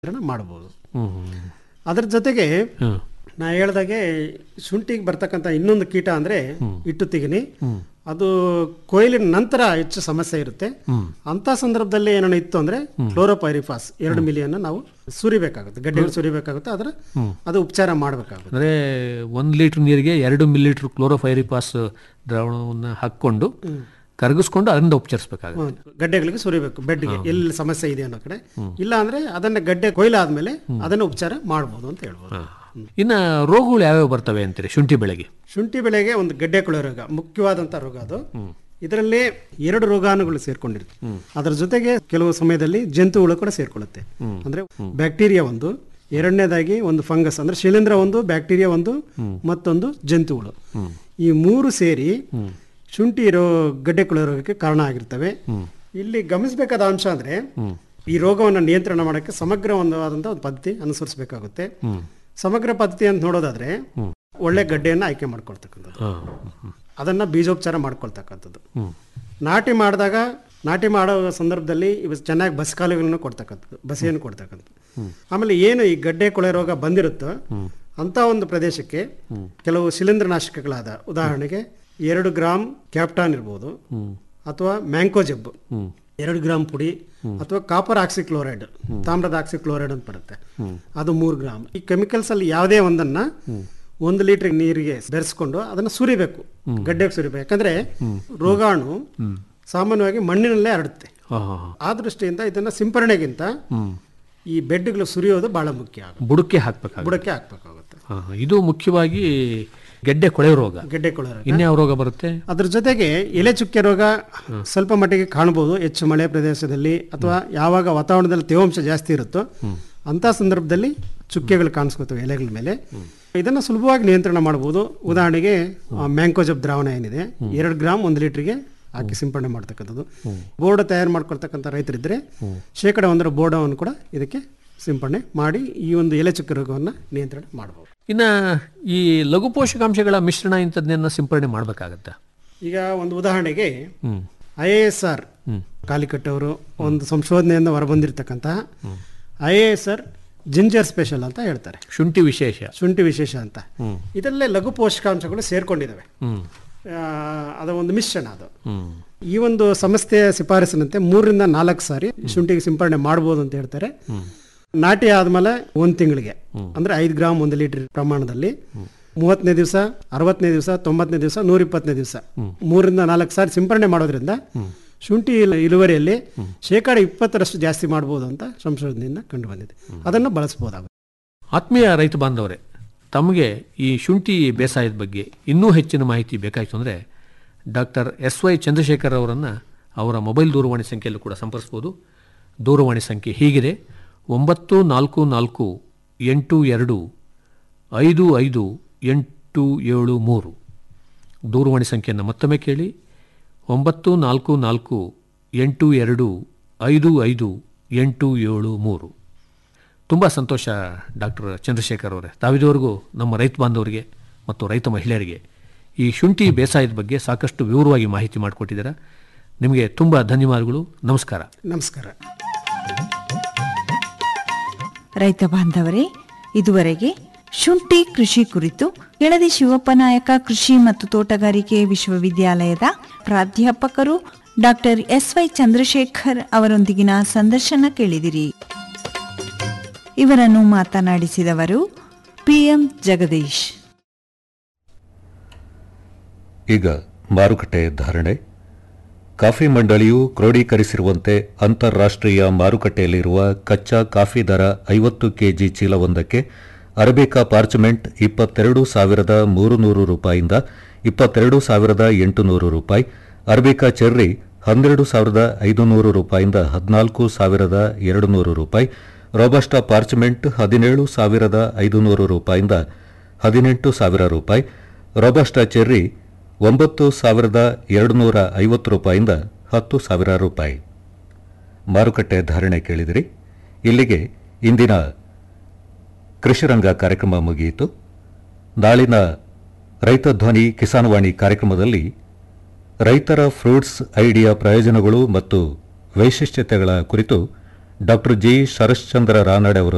ಮಾಡ್ಬೋದು ಹ್ಮ್ ಅದ್ರ ಜೊತೆಗೆ ಹ್ಮ್ ನಾ ಹೇಳ್ದಾಗೆ ಶುಂಠಿಗೆ ಬರ್ತಕ್ಕಂಥ ಇನ್ನೊಂದು ಕೀಟ ಅಂದ್ರೆ ಇಟ್ಟು ತಿಗಿನಿ ಅದು ಕೊಯ್ಲಿನ ನಂತರ ಹೆಚ್ಚು ಸಮಸ್ಯೆ ಇರುತ್ತೆ ಹ್ಮ್. ಅಂತ ಸಂದರ್ಭದಲ್ಲಿ ಏನಾನ ಇತ್ತು ಅಂದ್ರೆ ಕ್ಲೋರೋಪೈರಿಫಾಸ್ ಎರಡು ಮಿಲಿಯನ್ನ ನಾವು ಸುರಿಬೇಕಾಗುತ್ತೆ ಗಡ್ಡೆಗಳು ಸುರಿಬೇಕಾಗುತ್ತೆ ಆದ್ರೆ ಅದು ಉಪಚಾರ ಮಾಡಬೇಕಾಗುತ್ತೆ ಅಂದರೆ ಒಂದು ಲೀಟ್ರ್ ನೀರಿಗೆ ಎರಡು ಮಿಲಿಲೀಟ್ರ್ ಕ್ಲೋರೋಫೈರಿಪಾಸ್ ದ್ರಾವಣವನ್ನು ಹಾಕ್ಕೊಂಡು ಕರಗಿಸ್ಕೊಂಡು ಅದರಿಂದ ಉಪಚರಿಸ್ಬೇಕಾಗುತ್ತೆ ಗಡ್ಡೆಗಳಿಗೆ ಸುರಿಬೇಕು ಬೆಡ್ಗೆ ಎಲ್ಲಿ ಸಮಸ್ಯೆ ಇದೆ ಅನ್ನೋ ಕಡೆ ಇಲ್ಲ ಅಂದ್ರೆ ಅದನ್ನ ಗಡ್ಡೆ ಕೊಯ್ಲಾದ್ಮೇಲೆ ಅದನ್ನ ಉಪಚಾರ ಮಾಡ್ಬೋದು ಅಂತ ಹೇಳ್ಬೋದು ಇನ್ನು ರೋಗಗಳು ಯಾವ್ಯಾವ ಬರ್ತವೆ ಅಂತೀರಿ ಶುಂಠಿ ಬೆಳೆಗೆ ಶುಂಠಿ ಬೆಳೆಗೆ ಒಂದು ಗಡ್ಡೆ ಕೊಳೆ ರೋಗ ಮುಖ್ಯವಾದಂತ ರೋಗ ಅದು ಇದರಲ್ಲಿ ಎರಡು ರೋಗಾಣುಗಳು ಸೇರ್ಕೊಂಡಿರುತ್ತೆ ಅದರ ಜೊತೆಗೆ ಕೆಲವು ಸಮಯದಲ್ಲಿ ಜಂತುಗಳು ಕೂಡ ಸೇರ್ಕೊಳ್ಳುತ್ತೆ ಅಂದ್ರೆ ಬ್ಯಾಕ್ಟೀರಿಯಾ ಒಂದು ಎರಡನೇದಾಗಿ ಒಂದು ಫಂಗಸ್ ಅಂದ್ರೆ ಶಿಲೀಂಧ್ರ ಒಂದು ಬ್ಯಾಕ್ಟೀರಿಯಾ ಒಂದು ಮತ್ತೊಂದು ಜಂತುಗಳು ಈ ಮೂರು ಸೇರಿ ಶುಂಠಿ ರೋ ಗಡ್ಡೆ ಕೊಳೆ ರೋಗಕ್ಕೆ ಕಾರಣ ಆಗಿರ್ತವೆ ಇಲ್ಲಿ ಗಮನಿಸಬೇಕಾದ ಅಂಶ ಅಂದ್ರೆ ಈ ರೋಗವನ್ನು ನಿಯಂತ್ರಣ ಮಾಡೋಕ್ಕೆ ಸಮಗ್ರವಾದಂತ ಒಂದು ಪದ್ಧತಿ ಅನುಸರಿಸಬೇಕಾಗುತ್ತೆ ಸಮಗ್ರ ಪದ್ಧತಿ ಅಂತ ನೋಡೋದಾದ್ರೆ ಒಳ್ಳೆ ಗಡ್ಡೆಯನ್ನು ಆಯ್ಕೆ ಮಾಡ್ಕೊಳ್ತಕ್ಕಂಥದ್ದು ಹಾಂ ಅದನ್ನ ಬೀಜೋಪಚಾರ ಮಾಡ್ಕೊಳ್ತಕ್ಕಂಥದ್ದು ನಾಟಿ ಮಾಡಿದಾಗ ನಾಟಿ ಮಾಡೋ ಸಂದರ್ಭದಲ್ಲಿ ಇವು ಚೆನ್ನಾಗಿ ಬಸ್ಕಾಲುಗಳನ್ನು ಕೊಡ್ತಕ್ಕಂಥದ್ದು ಬಸಿಯನ್ನು ಕೊಡ್ತಕ್ಕಂಥದ್ದು ಆಮೇಲೆ ಏನು ಈ ಗಡ್ಡೆ ಕೊಳೆ ರೋಗ ಬಂದಿರುತ್ತೋ ಅಂತ ಒಂದು ಪ್ರದೇಶಕ್ಕೆ ಕೆಲವು ಶಿಲೀಂಧ್ರನಾಶಕಗಳಾದ ಉದಾಹರಣೆಗೆ ಎರಡು ಗ್ರಾಮ್ ಕ್ಯಾಪ್ಟಾನ್ ಇರ್ಬೋದು ಅಥವಾ ಮ್ಯಾಂಕೋಜೆಬ್ ಎರಡು ಗ್ರಾಮ್ ಪುಡಿ ಅಥವಾ ಕಾಪರ್ ಆಕ್ಸಿಕ್ಲೋರೈಡ್ ತಾಮ್ರದ ಆಕ್ಸಿಕ್ಲೋರೈಡ್ ಅಂತ ಬರುತ್ತೆ ಅದು ಮೂರು ಗ್ರಾಮ್ ಈ ಕೆಮಿಕಲ್ಸ್ ಅಲ್ಲಿ ಯಾವುದೇ ಒಂದನ್ನ ಒಂದು ಲೀಟರ್ ನೀರಿಗೆ ಬೆರೆಸ್ಕೊಂಡು ಅದನ್ನ ಸುರಿಬೇಕು ಗಡ್ಡೆಗೆ ಸುರಿಬೇಕು ಯಾಕಂದ್ರೆ ರೋಗಾಣು ಸಾಮಾನ್ಯವಾಗಿ ಮಣ್ಣಿನಲ್ಲೇ ಹರಡುತ್ತೆ ಹಾಂ ಹಾಂ ಹಾಂ ಆ ದೃಷ್ಟಿಯಿಂದ ಇದನ್ನ ಸಿಂಪರಣೆಗಿಂತ ಈ ಬೆಡ್ಗಳು ಸುರಿಯೋದು ಬಹಳ ಮುಖ್ಯ ಆಗುತ್ತೆ ಬುಡಕ್ಕೆ ಹಾಕ್ಬೇಕಾಗುತ್ತೆ ಬುಡಕ್ಕೆ ಹಾಕ್ಬೇಕಾಗುತ್ತೆ ಹಾಂ ಇದು ಮುಖ್ಯವಾಗಿ ಗೆಡ್ಡೆ ಕೊಳೆ ರೋಗ ಗೆಡ್ಡೆ ಕೊಳೆ ರೋಗ. ಇನ್ಯಾವ ರೋಗ ಬರುತ್ತೆ ಅದ್ರ ಜೊತೆಗೆ ಎಲೆ ಚುಕ್ಕೆ ರೋಗ ಸ್ವಲ್ಪ ಮಟ್ಟಿಗೆ ಕಾಣಬಹುದು ಹೆಚ್ಚು ಮಳೆ ಪ್ರದೇಶದಲ್ಲಿ ಅಥವಾ ಯಾವಾಗ ವಾತಾವರಣದಲ್ಲಿ ತೇವಾಂಶ ಜಾಸ್ತಿ ಇರುತ್ತೋ ಅಂತ ಸಂದರ್ಭದಲ್ಲಿ ಚುಕ್ಕೆಗಳು ಕಾಣಿಸ್ಕೊತವೆ ಎಲೆಗಳ ಮೇಲೆ ಇದನ್ನ ಸುಲಭವಾಗಿ ನಿಯಂತ್ರಣ ಮಾಡಬಹುದು ಉದಾಹರಣೆಗೆ ಮ್ಯಾಂಕೋಜಬ್ ದ್ರಾವಣ ಏನಿದೆ ಎರಡು ಗ್ರಾಮ್ ಒಂದು ಲೀಟರ್ಗೆ ಹಾಕಿ ಸಿಂಪಡಣೆ ಮಾಡ್ತಕ್ಕಂಥದ್ದು ಬೋರ್ಡ್ ತಯಾರು ಮಾಡ್ಕೊಳ್ತಕ್ಕಂಥ ರೈತರಿದ್ರೆ ಶೇಕಡ ಒಂದರ ಬೋರ್ಡವನ್ನು ಕೂಡ ಇದಕ್ಕೆ ಸಿಂಪಡಣೆ ಮಾಡಿ ಈ ಒಂದು ಎಲೆ ಚುಕ್ಕೆ ರೋಗವನ್ನು ನಿಯಂತ್ರಣ ಮಾಡಬಹುದು ಇನ್ನು ಈ ಲಘು ಪೋಷಕಾಂಶಗಳ ಮಿಶ್ರಣ ಇಂಥದ್ದನ್ನ ಸಿಂಪರಣೆ ಮಾಡಬೇಕಾಗತ್ತಾ ಈಗ ಒಂದು ಉದಾಹರಣೆಗೆ ಹ್ಞೂ ಐ ಎ ಎಸ್ ಆರ್ ಕಾಲಿಕಟ್ಟವರು ಒಂದು ಸಂಶೋಧನೆಯಿಂದ ಹೊರಬಂದಿರತಕ್ಕಂತಹ I A S R ginger special ಅಂತ ಹೇಳ್ತಾರೆ ಶುಂಠಿ ವಿಶೇಷ ಶುಂಠಿ ವಿಶೇಷ ಅಂತ ಇದರಲ್ಲೇ ಲಘು ಪೋಷಕಾಂಶಗಳು ಸೇರ್ಕೊಂಡಿದ್ದಾವೆ ಹ್ಞೂ ಆ, ಅದ ಒಂದು ಮಿಶ್ರಣ ಅದು ಹ್ಞೂ ಈ ಒಂದು ಸಂಸ್ಥೆಯ ಶಿಫಾರಸಿನಂತೆ ಮೂರರಿಂದ ನಾಲ್ಕು ಸಾರಿ ಶುಂಠಿಗೆ ಸಿಂಪಡಣೆ ಮಾಡ್ಬೋದು ಅಂತ ಹೇಳ್ತಾರೆ ನಾಟಿ ಆದ್ಮೇಲೆ ಒಂದು ತಿಂಗಳಿಗೆ ಅಂದ್ರೆ ಐದು ಗ್ರಾಮ್ ಒಂದು ಲೀಟರ್ ಪ್ರಮಾಣದಲ್ಲಿ ಮೂವತ್ತನೇ ದಿವಸ ಅರವತ್ತನೇ ದಿವಸ ತೊಂಬತ್ತನೇ ದಿವಸ ನೂರ ಇಪ್ಪತ್ತನೇ ದಿವಸ ಮೂರರಿಂದ ನಾಲ್ಕು ಸಾರಿ ಸಿಂಪಡಣೆ ಮಾಡೋದ್ರಿಂದ ಶುಂಠಿ ಇಲ್- ಇಳುವರಿಯಲ್ಲಿ ಶೇಕಡ ಇಪ್ಪತ್ತರಷ್ಟು ಜಾಸ್ತಿ ಮಾಡ್ಬೋದು ಅಂತ ಸಂಶೋಧನೆಯಿಂದ ಕಂಡು ಬಂದಿದೆ ಅದನ್ನು ಬಳಸಬಹುದಾಗುತ್ತೆ ಆತ್ಮೀಯ ರೈತ ಬಾಂಧವರೇ ತಮಗೆ ಈ ಶುಂಠಿ ಬೇಸಾಯದ ಬಗ್ಗೆ ಇನ್ನೂ ಹೆಚ್ಚಿನ ಮಾಹಿತಿ ಬೇಕಾಯಿತು ಅಂದರೆ ಡಾಕ್ಟರ್ ಎಸ್ ವೈ ಚಂದ್ರಶೇಖರ್ ಅವರನ್ನು ಅವರ ಮೊಬೈಲ್ ದೂರವಾಣಿ ಸಂಖ್ಯೆಯಲ್ಲೂ ಕೂಡ ಸಂಪರ್ಸ್ಬೋದು ದೂರವಾಣಿ ಸಂಖ್ಯೆ ಹೀಗಿದೆ ಒಂಬತ್ತು ನಾಲ್ಕು ನಾಲ್ಕು ಎಂಟು ಎರಡು ಐದು ಐದು ಎಂಟು ಏಳು ಮೂರು ದೂರವಾಣಿ ಸಂಖ್ಯೆಯನ್ನು ಮತ್ತೊಮ್ಮೆ ಕೇಳಿ ಒಂಬತ್ತು ನಾಲ್ಕು ನಾಲ್ಕು ಎಂಟು ಎರಡು ಐದು ಐದು ಎಂಟು ಏಳು ಮೂರು ತುಂಬ ಸಂತೋಷ ಡಾಕ್ಟರ್ ಚಂದ್ರಶೇಖರ್ ಅವರೇ ತಾವಿದುವರೆಗೂ ನಮ್ಮ ರೈತ ಬಾಂಧವರಿಗೆ ಮತ್ತು ರೈತ ಮಹಿಳೆಯರಿಗೆ ಈ ಶುಂಠಿ ಬೇಸಾಯದ ಬಗ್ಗೆ ಸಾಕಷ್ಟು ವಿವರವಾಗಿ ಮಾಹಿತಿ ಮಾಡಿಕೊಟ್ಟಿದ್ದೀರಾ ನಿಮಗೆ ತುಂಬ ಧನ್ಯವಾದಗಳು ನಮಸ್ಕಾರ ನಮಸ್ಕಾರ ರೈತ ಬಾಂಧವರೇ ಇದುವರೆಗೆ ಶುಂಠಿ ಕೃಷಿ ಕುರಿತು ಕೆಳದಿ ಶಿವಪ್ಪನಾಯಕ ಕೃಷಿ ಮತ್ತು ತೋಟಗಾರಿಕೆ ವಿಶ್ವವಿದ್ಯಾಲಯದ ಪ್ರಾಧ್ಯಾಪಕರು ಡಾಕ್ಟರ್ ಎಸ್ ವೈ ಚಂದ್ರಶೇಖರ್ ಅವರೊಂದಿಗಿನ ಸಂದರ್ಶನ ಕೇಳಿದಿರಿ ಇವರನ್ನು ಮಾತನಾಡಿಸಿದವರು ಪಿಎಂ ಜಗದೀಶ್ ಈಗ ಮಾರುಕಟ್ಟೆ ಧಾರಣೆ ಕಾಫಿ ಮಂಡಳಿಯು ಕ್ರೋಢೀಕರಿಸಿರುವಂತೆ ಅಂತಾರಾಷ್ಟ್ರೀಯ ಮಾರುಕಟ್ಟೆಯಲ್ಲಿರುವ ಕಚ್ಚಾ ಕಾಫಿ ದರ ಐವತ್ತು ಕೆಜಿ ಚೀಲವೊಂದಕ್ಕೆ ಅರಬಿಕಾ ಪಾರ್ಚಮೆಂಟ್ ಇಪ್ಪತ್ತೆರಡು ಸಾವಿರದ ಮೂರು ನೂರು ರೂಪಾಯಿಂದ ಇಪ್ಪತ್ತೆರಡು ಸಾವಿರದ ಎಂಟುನೂರು ರೂಪಾಯಿ ಅರಬಿಕಾ ಚೆರ್ರಿ ಹನ್ನೆರಡು ಸಾವಿರದ ಐದುನೂರು ರೂಪಾಯಿಂದ ಹದಿನಾಲ್ಕು ಸಾವಿರದ ಎರಡು ನೂರು ರೂಪಾಯಿ ರೋಬಸ್ಟಾ ಪಾರ್ಚಮೆಂಟ್ ಹದಿನೇಳು ಸಾವಿರದ ಐದುನೂರು ರೂಪಾಯಿಂದ ಹದಿನೆಂಟು ಸಾವಿರ ರೂಪಾಯಿ ರೋಬಸ್ಟಾ ಚೆರ್ರಿ ಒಂಬತ್ತು ಸಾವಿರದ ಎರಡು ನೂರ ಐವತ್ತು ರೂಪಾಯಿಂದ ಹತ್ತು ಸಾವಿರ ರೂಪಾಯಿ ಮಾರುಕಟ್ಟೆ ಧಾರಣೆ ಕೇಳಿದಿರಿ ಇಲ್ಲಿಗೆ ಇಂದಿನ ಕೃಷಿರಂಗ ಕಾರ್ಯಕ್ರಮ ಮುಗಿಯಿತು ನಾಳಿನ ರೈತ ಧ್ವನಿ ಕಿಸಾನ್ವಾಣಿ ಕಾರ್ಯಕ್ರಮದಲ್ಲಿ ರೈತರ ಫ್ರೂಟ್ಸ್ ಐಡಿಯಾ ಪ್ರಯೋಜನಗಳು ಮತ್ತು ವೈಶಿಷ್ಟ್ಯತೆಗಳ ಕುರಿತು ಡಾಕ್ಟರ್ ಜಿ ಶರಶ್ಚಂದ್ರ ರಾನಡೆ ಅವರು